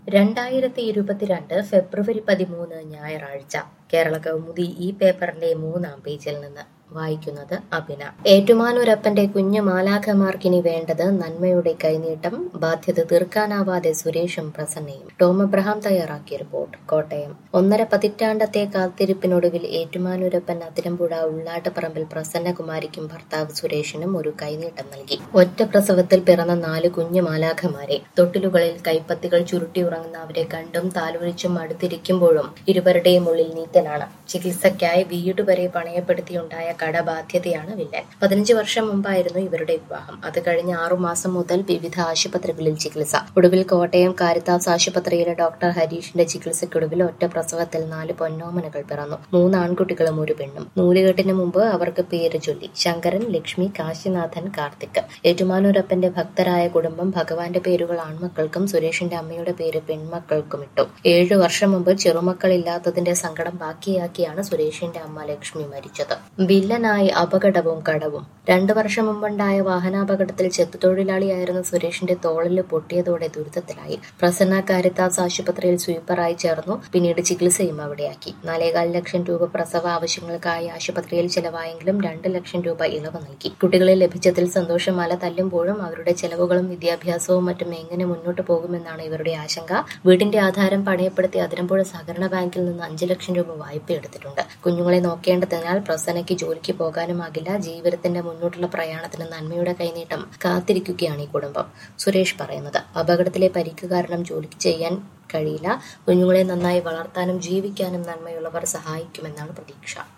രണ്ടായിരത്തി ഇരുപത്തിരണ്ട് ഫെബ്രുവരി പതിമൂന്ന് ഞായറാഴ്ച കേരള കൗമുദി ഈ പേപ്പറിന്റെ മൂന്നാം പേജിൽ നിന്ന് വായിക്കുന്നത് അഭിന ഏറ്റുമാനൂരപ്പന്റെ കുഞ്ഞു മാലാഖമാർക്കിനി വേണ്ടത് നന്മയുടെ കൈനീട്ടം ബാധ്യത തീർക്കാനാവാതെ സുരേഷും പ്രസന്നയും ടോം അബ്രഹാം തയ്യാറാക്കിയ റിപ്പോർട്ട് കോട്ടയം ഒന്നര പതിറ്റാണ്ടത്തെ കാത്തിരിപ്പിനൊടുവിൽ ഏറ്റുമാനൂരപ്പൻ അതിരമ്പുഴ ഉള്ളാട്ടുപറമ്പിൽ പ്രസന്നകുമാരിക്കും ഭർത്താവ് സുരേഷിനും ഒരു കൈനീട്ടം നൽകി ഒറ്റ പ്രസവത്തിൽ പിറന്ന നാല് കുഞ്ഞു മാലാഖമാരെ തൊട്ടിലുകളിൽ കൈപ്പത്തികൾ ചുരുട്ടി ഉറങ്ങുന്ന അവരെ കണ്ടും താലോലിച്ചും അടുത്തിരിക്കുമ്പോഴും ഇരുവരുടെയും ഉള്ളിൽ നീറ്റലാണ് ചികിത്സയ്ക്കായി വീട് വരെ പണയപ്പെടുത്തിയുണ്ടായ കടബാധ്യതയാണ് വില്ലൻ പതിനഞ്ച് വർഷം മുമ്പായിരുന്നു ഇവരുടെ വിവാഹം അത് കഴിഞ്ഞ് ആറുമാസം മുതൽ വിവിധ ആശുപത്രികളിൽ ചികിത്സ ഒടുവിൽ കോട്ടയം കാരിത്താസ് ആശുപത്രിയിലെ ഡോക്ടർ ഹരീഷിന്റെ ചികിത്സയ്ക്കൊടുവിൽ ഒറ്റ പ്രസവത്തിൽ നാല് പൊന്നോമനകൾ പിറന്നു മൂന്ന് ആൺകുട്ടികളും ഒരു പെണ്ണും നൂലുകെട്ടിന് മുമ്പ് അവർക്ക് പേര് ചൊല്ലി ശങ്കരൻ ലക്ഷ്മി കാശിനാഥൻ കാർത്തിക് ഏറ്റുമാനൂരപ്പന്റെ ഭക്തരായ കുടുംബം ഭഗവാന്റെ പേരുകൾ ആൺമക്കൾക്കും സുരേഷിന്റെ അമ്മയുടെ പേര് പെൺമക്കൾക്കും ഇട്ടു ഏഴു വർഷം മുമ്പ് ചെറുമക്കളില്ലാത്തതിന്റെ സങ്കടം ബാക്കിയാക്കിയാണ് സുരേഷിന്റെ അമ്മ ലക്ഷ്മി മരിച്ചത് വില്ലനായി അപകടവും കടവും രണ്ടു വർഷം മുമ്പുണ്ടായ വാഹനാപകടത്തിൽ ചെത്തുതൊഴിലാളിയായിരുന്ന സുരേഷിന്റെ തോളില് പൊട്ടിയതോടെ ദുരിതത്തിലായി പ്രസന്ന കാരിത്താസ് ആശുപത്രിയിൽ സ്വീപ്പറായി ചേർന്നു പിന്നീട് ചികിത്സയും അവിടെയാക്കി നാലേകാൽ ലക്ഷം രൂപ പ്രസവ ആവശ്യങ്ങൾക്കായി ആശുപത്രിയിൽ ചെലവായെങ്കിലും രണ്ട് ലക്ഷം രൂപ ഇളവ് നൽകി കുട്ടികളെ ലഭിച്ചതിൽ സന്തോഷം മല തല്ലുമ്പോഴും അവരുടെ ചെലവുകളും വിദ്യാഭ്യാസവും മറ്റും എങ്ങനെ മുന്നോട്ട് പോകുമെന്നാണ് ഇവരുടെ ആശങ്ക വീടിന്റെ ആധാരം പണയപ്പെടുത്തി അതിരമ്പുഴ സഹകരണ ബാങ്കിൽ നിന്ന് അഞ്ചു ലക്ഷം രൂപ വായ്പ എടുത്തിട്ടുണ്ട് കുഞ്ഞുങ്ങളെ നോക്കേണ്ടതിനാൽ പ്രസന്നയ്ക്ക് ജോലിക്ക് പോകാനുമാകില്ല ജീവിതത്തിന്റെ മുന്നോട്ടുള്ള പ്രയാണത്തിന് നന്മയുടെ കൈനീട്ടം കാത്തിരിക്കുകയാണ് ഈ കുടുംബം സുരേഷ് പറയുന്നത് അപകടത്തിലെ പരിക്ക് കാരണം ജോലിക്ക് ചെയ്യാൻ കഴിയില്ല കുഞ്ഞുങ്ങളെ നന്നായി വളർത്താനും ജീവിക്കാനും നന്മയുള്ളവർ സഹായിക്കുമെന്നാണ് പ്രതീക്ഷ